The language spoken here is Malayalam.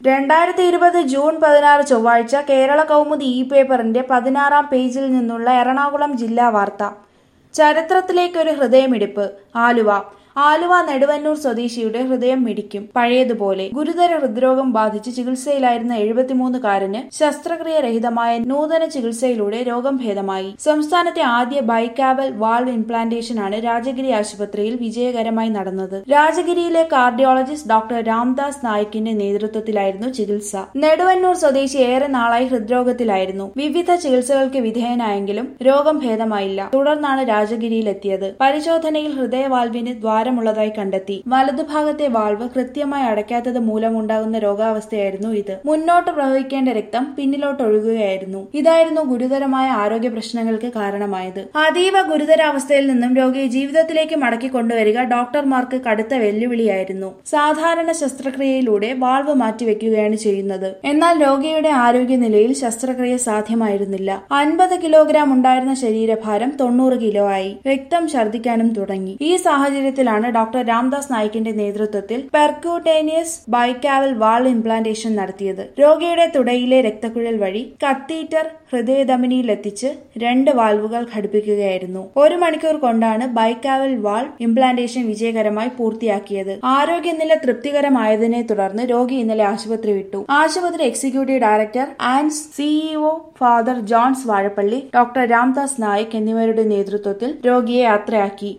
രണ്ടായിരത്തി ഇരുപത് ജൂൺ പതിനാറ് ചൊവ്വാഴ്ച കേരള കൗമുദി ഇ പേപ്പറിന്റെ പതിനാറാം പേജിൽ നിന്നുള്ള എറണാകുളം ജില്ലാ വാർത്ത ചരിത്രത്തിലേക്കൊരു ഹൃദയമിടിപ്പ് ആലുവ ആലുവ നെടുവന്നൂർ സ്വദേശിയുടെ ഹൃദയം മിടിക്കും പഴയതുപോലെ ഗുരുതര ഹൃദ്രോഗം ബാധിച്ച് ചികിത്സയിലായിരുന്ന എഴുപത്തിമൂന്നുകാരന് ശസ്ത്രക്രിയ രഹിതമായ നൂതന ചികിത്സയിലൂടെ രോഗം ഭേദമായി സംസ്ഥാനത്തെ ആദ്യ ബൈക്കാവൽ വാൾവ് ഇംപ്ലാന്റേഷനാണ് രാജഗിരി ആശുപത്രിയിൽ വിജയകരമായി നടന്നത് രാജഗിരിയിലെ കാർഡിയോളജിസ്റ്റ് ഡോക്ടർ രാംദാസ് നായിക്കിന്റെ നേതൃത്വത്തിലായിരുന്നു ചികിത്സ നെടുവന്നൂർ സ്വദേശി ഏറെ നാളായി ഹൃദ്രോഗത്തിലായിരുന്നു വിവിധ ചികിത്സകൾക്ക് വിധേയനായെങ്കിലും രോഗം ഭേദമായില്ല തുടർന്നാണ് രാജഗിരിയിലെത്തിയത് പരിശോധനയിൽ ഹൃദയവാൽവിന് ദ്വാരമുള്ളതായി കണ്ടെത്തി വലതുഭാഗത്തെ വാൾവ് കൃത്യമായി അടയ്ക്കാത്തത് മൂലമുണ്ടാകുന്ന രോഗാവസ്ഥയായിരുന്നു ഇത് മുന്നോട്ട് പ്രവഹിക്കേണ്ട രക്തം പിന്നിലോട്ട് ഒഴുകുകയായിരുന്നു ഇതായിരുന്നു ഗുരുതരമായ ആരോഗ്യ പ്രശ്നങ്ങൾക്ക് കാരണമായത് അതീവ ഗുരുതരാവസ്ഥയിൽ നിന്നും രോഗിയെ ജീവിതത്തിലേക്ക് മടക്കി കൊണ്ടുവരിക ഡോക്ടർമാർക്ക് കടുത്ത വെല്ലുവിളിയായിരുന്നു സാധാരണ ശസ്ത്രക്രിയയിലൂടെ വാൾവ് മാറ്റിവെക്കുകയാണ് ചെയ്യുന്നത് എന്നാൽ രോഗിയുടെ ആരോഗ്യനിലയിൽ ശസ്ത്രക്രിയ സാധ്യമായിരുന്നില്ല അൻപത് കിലോഗ്രാം ഉണ്ടായിരുന്ന ശരീരഭാരം തൊണ്ണൂറ് കിലോ ആയി രക്തം ഛർദ്ദിക്കാനും തുടങ്ങി ഈ സാഹചര്യത്തിലാണ് ഡോക്ടർ രാംദാസ് നായിക്കിന്റെ നേതൃത്വത്തിൽ പെർക്യൂട്ടേനിയസ് ബൈക്കാവൽ വാൾ ഇംപ്ലാന്റേഷൻ നടത്തിയത് രോഗിയുടെ തുടയിലെ രക്തക്കുഴൽ വഴി കത്തീറ്റർ ഹൃദയധമനിയിൽ എത്തിച്ച് രണ്ട് വാൽവുകൾ ഘടിപ്പിക്കുകയായിരുന്നു ഒരു മണിക്കൂർ കൊണ്ടാണ് ബൈക്കാവൽ വാൾ ഇംപ്ലാന്റേഷൻ വിജയകരമായി പൂർത്തിയാക്കിയത് ആരോഗ്യനില തൃപ്തികരമായതിനെ തുടർന്ന് രോഗി ഇന്നലെ ആശുപത്രി വിട്ടു ആശുപത്രി executive director and CEO father Johns Vazhappally doctor Ramdas Naik എന്നിവരുടെ നേതൃത്വത്തിൽ രോഗിയെ യാത്രയാക്കി